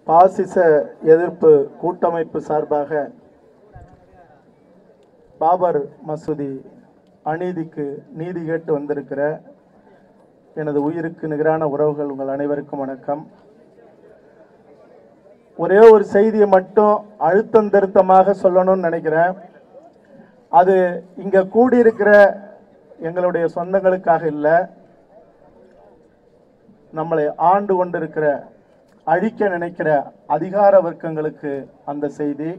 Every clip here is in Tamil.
பாசிச எதிர்ப்பு கூட்டமைப்பு சார்பாக பாபர் மசூதி அநீதிக்கு நீதி கேட்டு வந்திருக்கிற எனது உயிருக்கு நிகரான உறவுகள் உங்கள் அனைவருக்கும் வணக்கம் ஒரே ஒரு செய்தியை மட்டும் அழுத்தம் திருத்தமாக சொல்லணும்னு நினைக்கிறேன் அது இங்க கூடியிருக்கிற எங்களுடைய சொந்தங்களுக்காக இல்லை நம்மளை ஆண்டு கொண்டிருக்கிற அழிக்க நினைக்கிற அதிகார வர்க்கங்களுக்கு அந்த செய்தி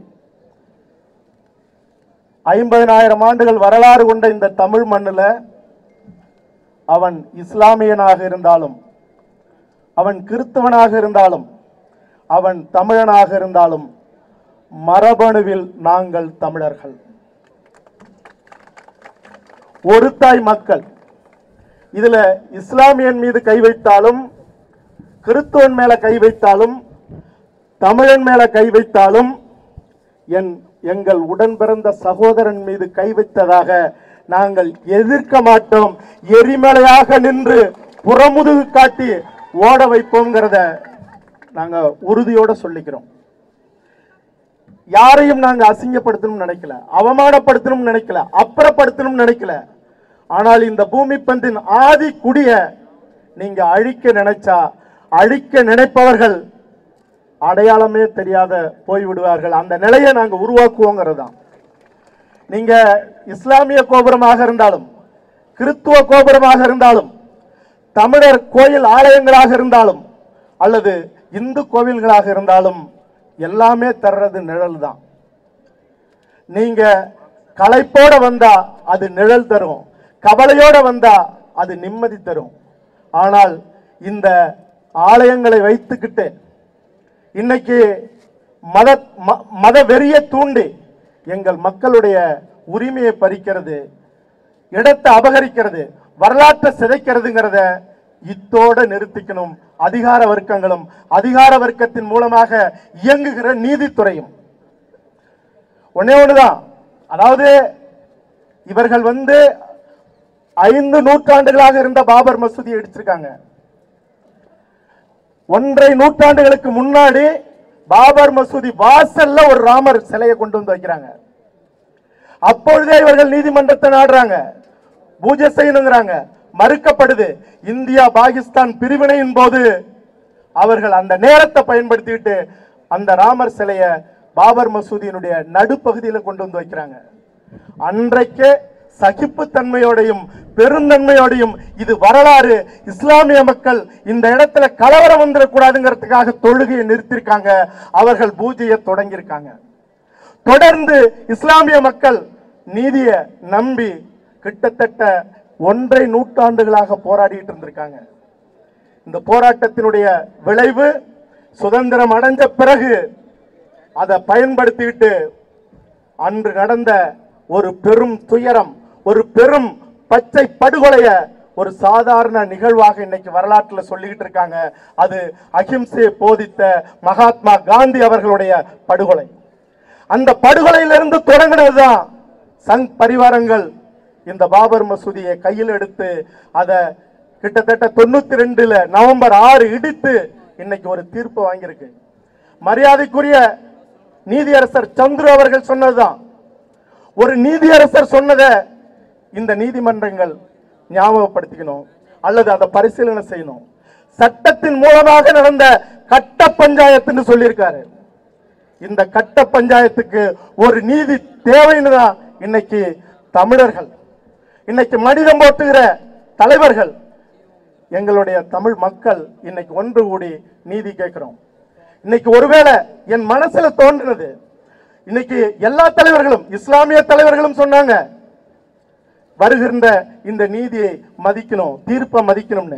ஐம்பதனாயிரம் ஆண்டுகள் வரலாறு கொண்ட இந்த தமிழ் மண்ணில் அவன் இஸ்லாமியனாக இருந்தாலும் அவன் கிறிஸ்தவனாக இருந்தாலும் அவன் தமிழனாக இருந்தாலும் மரபணுவில் நாங்கள் தமிழர்கள் ஒரு தாய் மக்கள் இதுல இஸ்லாமியன் மீது கை வைத்தாலும் கிறிஸ்துவன் மேல கை வைத்தாலும் தமிழன் மேல கை வைத்தாலும் என் எங்கள் உடன் பிறந்த சகோதரன் மீது கை வைத்ததாக நாங்கள் எதிர்க்க மாட்டோம் எரிமலையாக நின்று புறமுதுகு காட்டி ஓட வைப்போங்கிறத நாங்க உறுதியோட சொல்லிக்கிறோம் யாரையும் நாங்க அசிங்கப்படுத்தணும்னு நினைக்கல அவமானப்படுத்தணும்னு நினைக்கல அப்புறப்படுத்தணும்னு நினைக்கல ஆனால் இந்த பூமி பந்தின் ஆதி குடிய நீங்க அழிக்க நினைச்சா அழிக்க நினைப்பவர்கள் அடையாளமே தெரியாத போய்விடுவார்கள் அந்த நிலையை நாங்க உருவாக்குவோங்கிறது தான் நீங்க இஸ்லாமிய கோபுரமாக இருந்தாலும் கிறித்துவ கோபுரமாக இருந்தாலும் தமிழர் கோயில் ஆலயங்களாக இருந்தாலும் அல்லது இந்து கோவில்களாக இருந்தாலும் எல்லாமே தர்றது நிழல் தான் நீங்க களைப்போட வந்தா அது நிழல் தரும் கவலையோட வந்தா அது நிம்மதி தரும் ஆனால் இந்த ஆலயங்களை வைத்துக்கிட்டு இன்னைக்கு மத ம- மத வெறிய தூண்டி எங்கள் மக்களுடைய உரிமையை பறிக்கிறது இடத்தை அபகரிக்கிறது வரலாற்றை சிதைக்கிறதுங்கிறத இத்தோட நிறுத்திக்கணும் அதிகார வர்க்கங்களும் அதிகார வர்க்கத்தின் மூலமாக இயங்குகிற நீதித்துறையும் ஒண்ணே ஒண்ணுதான் அதாவது இவர்கள் வந்து ஐந்து நூற்றாண்டுகளாக இருந்த பாபர் மசூதியை இடிச்சிருக்காங்க ஒன்றை நூற்றாண்டுகளுக்கு முன்னாடி பாபர் மசூதி வாசல்ல ஒரு ராமர் சிலையை கொண்டு வந்து வைக்கிறாங்க அப்பொழுதே இவர்கள் நீதிமன்றத்தை நாடுறாங்க பூஜை செய்யணுங்கிறாங்க மறுக்கப்படுது இந்தியா பாகிஸ்தான் பிரிவினையின் போது அவர்கள் அந்த நேரத்தை பயன்படுத்திட்டு அந்த ராமர் சிலையை பாபர் மசூதியினுடைய நடுப்பகுதியில கொண்டு வந்து வைக்கிறாங்க அன்றைக்கே சகிப்புத்தன்மையோடையும் பெருந்தன்மையோடையும் இது வரலாறு இஸ்லாமிய மக்கள் இந்த இடத்துல கலவரம் வந்துடக்கூடாதுங்கிறதுக்காக தொழுகையை நிறுத்திருக்காங்க அவர்கள் பூஜையை தொடங்கியிருக்காங்க தொடர்ந்து இஸ்லாமிய மக்கள் நீதியை நம்பி கிட்டத்தட்ட ஒன்றை நூற்றாண்டுகளாக போராடிட்டு இருந்திருக்காங்க இந்த போராட்டத்தினுடைய விளைவு சுதந்திரம் அடைஞ்ச பிறகு அதை பயன்படுத்திக்கிட்டு அன்று நடந்த ஒரு பெரும் துயரம் ஒரு பெரும் பச்சை படுகொலைய ஒரு சாதாரண நிகழ்வாக இன்னைக்கு வரலாற்றுல சொல்லிக்கிட்டு இருக்காங்க அது அகிம்சையை போதித்த மகாத்மா காந்தி அவர்களுடைய படுகொலை அந்த படுகொலையிலிருந்து தொடங்கினதுதான் சங் பரிவாரங்கள் இந்த பாபர் மசூதியை கையில் எடுத்து அதை கிட்டத்தட்ட தொண்ணூத்தி ரெண்டுல நவம்பர் ஆறு இடித்து இன்னைக்கு ஒரு தீர்ப்பு வாங்கியிருக்கு மரியாதைக்குரிய நீதியரசர் சந்துரு அவர்கள் சொன்னதுதான் ஒரு நீதியரசர் சொன்னதை இந்த நீதிமன்றங்கள் ஞாபகப்படுத்திக்கணும் அல்லது அதை பரிசீலனை செய்யணும் சட்டத்தின் மூலமாக நடந்த கட்ட பஞ்சாயத்துன்னு சொல்லியிருக்காரு இந்த கட்ட பஞ்சாயத்துக்கு ஒரு நீதி தேவைன்னு தான் இன்னைக்கு தமிழர்கள் இன்னைக்கு மனிதம் போட்டுகிற தலைவர்கள் எங்களுடைய தமிழ் மக்கள் இன்னைக்கு ஒன்று கூடி நீதி கேட்கிறோம் இன்னைக்கு ஒருவேளை என் மனசுல தோன்றினது இன்னைக்கு எல்லா தலைவர்களும் இஸ்லாமிய தலைவர்களும் சொன்னாங்க வருகின்ற இந்த நீதியை மதிக்கணும் தீர்ப்பை மதிக்கணும்னு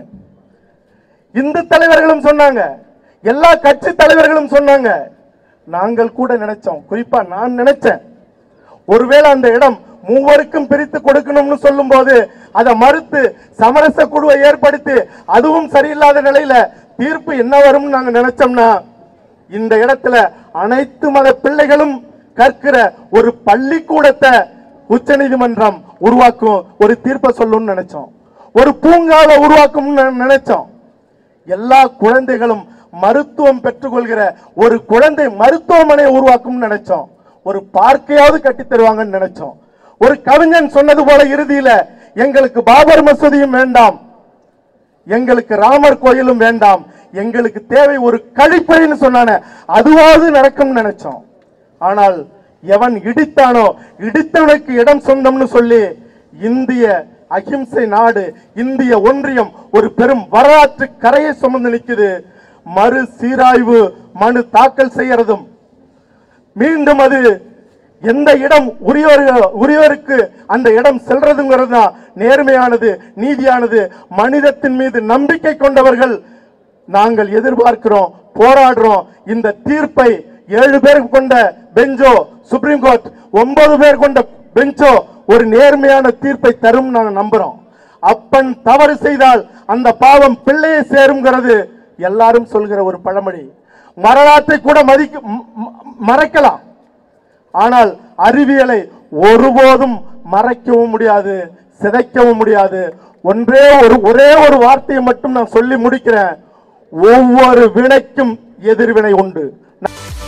இந்து தலைவர்களும் சொன்னாங்க எல்லா கட்சி தலைவர்களும் சொன்னாங்க நாங்கள் கூட நினைச்சோம் குறிப்பா நான் நினைச்சேன் ஒருவேளை அந்த இடம் மூவருக்கும் பிரித்து கொடுக்கணும்னு சொல்லும்போது அதை மறுத்து சமரச குழுவை ஏற்படுத்தி அதுவும் சரியில்லாத நிலையில தீர்ப்பு என்ன வரும்னு நாங்க நினைச்சோம்னா இந்த இடத்துல அனைத்து மத பிள்ளைகளும் கற்கிற ஒரு பள்ளிக்கூடத்தை உச்சநீதிமன்றம் உருவாக்கும் ஒரு தீர்ப்பை சொல்லும்னு நினைச்சோம் ஒரு பூங்காவை உருவாக்கும்னு நினைச்சோம் எல்லா குழந்தைகளும் மருத்துவம் பெற்றுக்கொள்கிற ஒரு குழந்தை மருத்துவமனை உருவாக்கும் நினைச்சோம் ஒரு பார்க்கையாவது கட்டித் தருவாங்கன்னு நினைச்சோம் ஒரு கவிஞன் சொன்னது போல இறுதியில எங்களுக்கு பாபர் மசூதியும் வேண்டாம் எங்களுக்கு ராமர் கோயிலும் வேண்டாம் எங்களுக்கு தேவை ஒரு கழிப்பறைன்னு சொன்னானே அதுவாவது நடக்கும்னு நினைச்சோம் ஆனால் எவன் இடித்தானோ இடித்தவனுக்கு இடம் சொந்தம்னு சொல்லி இந்திய அகிம்சை நாடு இந்திய ஒன்றியம் ஒரு பெரும் வரலாற்று கரையை சுமந்து நிற்குது மறு சீராய்வு மனு தாக்கல் செய்யறதும் மீண்டும் அது எந்த இடம் உரியவர் உரியவருக்கு அந்த இடம் செல்றதுங்கிறது தான் நேர்மையானது நீதியானது மனிதத்தின் மீது நம்பிக்கை கொண்டவர்கள் நாங்கள் எதிர்பார்க்கிறோம் போராடுறோம் இந்த தீர்ப்பை ஏழு பேர் கொண்ட பெஞ்சோ சுப்ரீம் கோர்ட் ஒன்பது பேர் கொண்ட பெஞ்சோ ஒரு நேர்மையான தீர்ப்பை தரும் நாங்கள் நம்புறோம் அப்பன் தவறு செய்தால் அந்த பாவம் பிள்ளையை சேருங்கிறது எல்லாரும் சொல்கிற ஒரு பழமொழி வரலாற்றை கூட மதிக்க ம- ம- மறைக்கலாம் ஆனால் அறிவியலை ஒருபோதும் மறைக்கவும் முடியாது சிதைக்கவும் முடியாது ஒன்றே ஒரு ஒரே ஒரு வார்த்தையை மட்டும் நான் சொல்லி முடிக்கிறேன் ஒவ்வொரு வினைக்கும் எதிர்வினை உண்டு